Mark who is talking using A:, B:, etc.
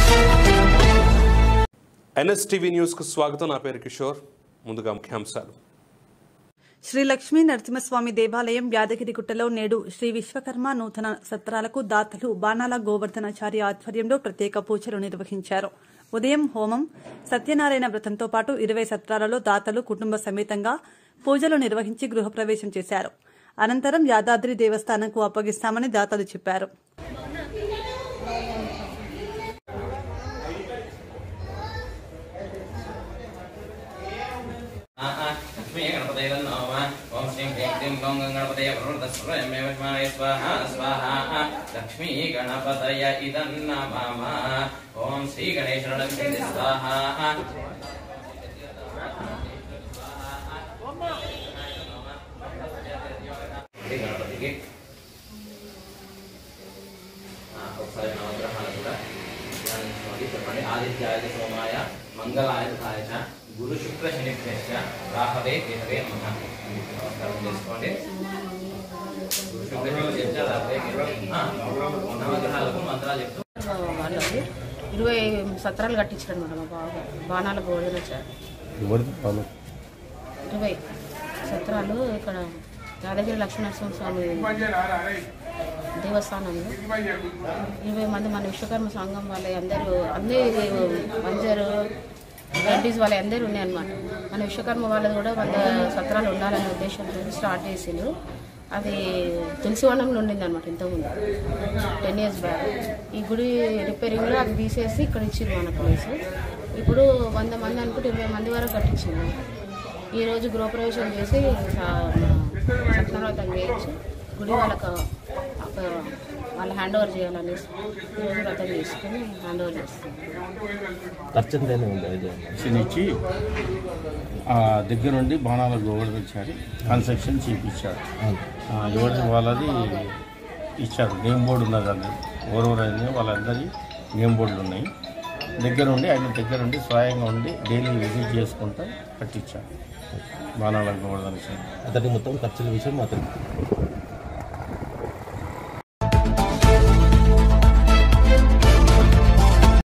A: NSTV న్యూస్కు స్వాగతం నా పేరు కిషోర్ ముందుగా ముఖ్యాంశాలు
B: శ్రీ లక్ష్మీ నరసింహస్వామి దేవాలయం యాదగిరిగుట్టలో నేడు శ్రీ విశ్వకర్మ నూతన సత్రాలకు దాతలు బాణాల గోవర్ధనాచారి ఆధ్వర్యంలో ప్రత్యేక పూజలు నిర్వహించారు ఉదయం హోమం సత్యనారాయణ వ్రతంతో పాటు ఇరవై సత్రాలలో దాతలు కుటుంబ సమేతంగా పూజలు నిర్వహించి గృహప్రవేశం చేశారు అనంతరం యాదాద్రి దేవస్థానంకు అప్పగిస్తామని దాతలు చెప్పారు
C: లక్ష్మీ గణపతయ నమ ఓం శ్రీం హ్రీం క్లీం క్లౌం గణపతయ ప్రవృతస్వయమే విష్మాయ స్వాహ స్వాహ లక్ష్మీ గణపతయ ఇదం నమః ఓం శ్రీ గణేశ్వరం స్వాహ గణపతికి ఆ, ఒకసారి నవగ్రహాలు కూడా ధ్యానించుకోండి చెప్పండి ఆదిత్యాయ సోమాయ మంగళాయ తథాయ చ గురు శుక్ర శనిభ్యశ్చ రాహవే కేతవే నమః నమస్కారం చేసుకోండి గురు శుక్ర శనిభ్యశ్చ రాహవే కేతవే ఆ, నవగ్రహాలకు మంత్రాలు చెప్తూ
D: వాళ్ళకి ఇరవై సత్రాలు కట్టించాడు మేడం మా బాగా బాణాల భోజనం వచ్చారు ఇరవై సత్రాలు ఇక్కడ యాదగిరి లక్ష్మీనరసింహ స్వామి దేవస్థానంలో ఇరవై మంది మన విశ్వకర్మ సంఘం వాళ్ళ అందరూ అందరూ అందరూ రెడ్డిస్ వాళ్ళ అందరూ ఉన్నాయన్నమాట మన విశ్వకర్మ వాళ్ళది కూడా వంద సత్రాలు ఉండాలనే ఉద్దేశంతో స్టార్ట్ చేసిండ్రు అది తులసివనంలో ఉండింది అనమాట ఇంతకుముందు టెన్ ఇయర్స్ బ్యాక్ ఈ గుడి రిపేరింగ్లో అది తీసేసి ఇక్కడ ఇచ్చింది మన ప్లేస్ ఇప్పుడు వంద మంది అనుకుంటే ఇరవై మంది వరకు కట్టించింది ఈరోజు గృహప్రవేశం చేసి సత్యనారాయణ చేయించి గుడి వాళ్ళకు అప్ప- వాళ్ళు హ్యాండ్ ఓవర్ చేయాలనేసి ఈరోజు వ్రతం చేసుకుని హ్యాండ్ ఓవర్ చేస్తాం
E: ఇచ్చి ఆ దగ్గరుండి బాణాల గోవర్ధచారి కన్స్ట్రక్షన్ చేయించారు ఆ, ఎవరి వాళ్ళది ఇచ్చారు నేమ్ బోర్డు ఉన్నది అందరి ఎవరెవరైనా వాళ్ళందరి నేమ్ బోర్డులు ఉన్నాయి దగ్గరుండి ఆయన దగ్గరుండి స్వయంగా ఉండి డైలీ విజిట్ చేసుకుంటూ కట్టించారు బాణాల గోవర్ధన
F: అతని మొత్తం ఖర్చుల విషయం అతనికి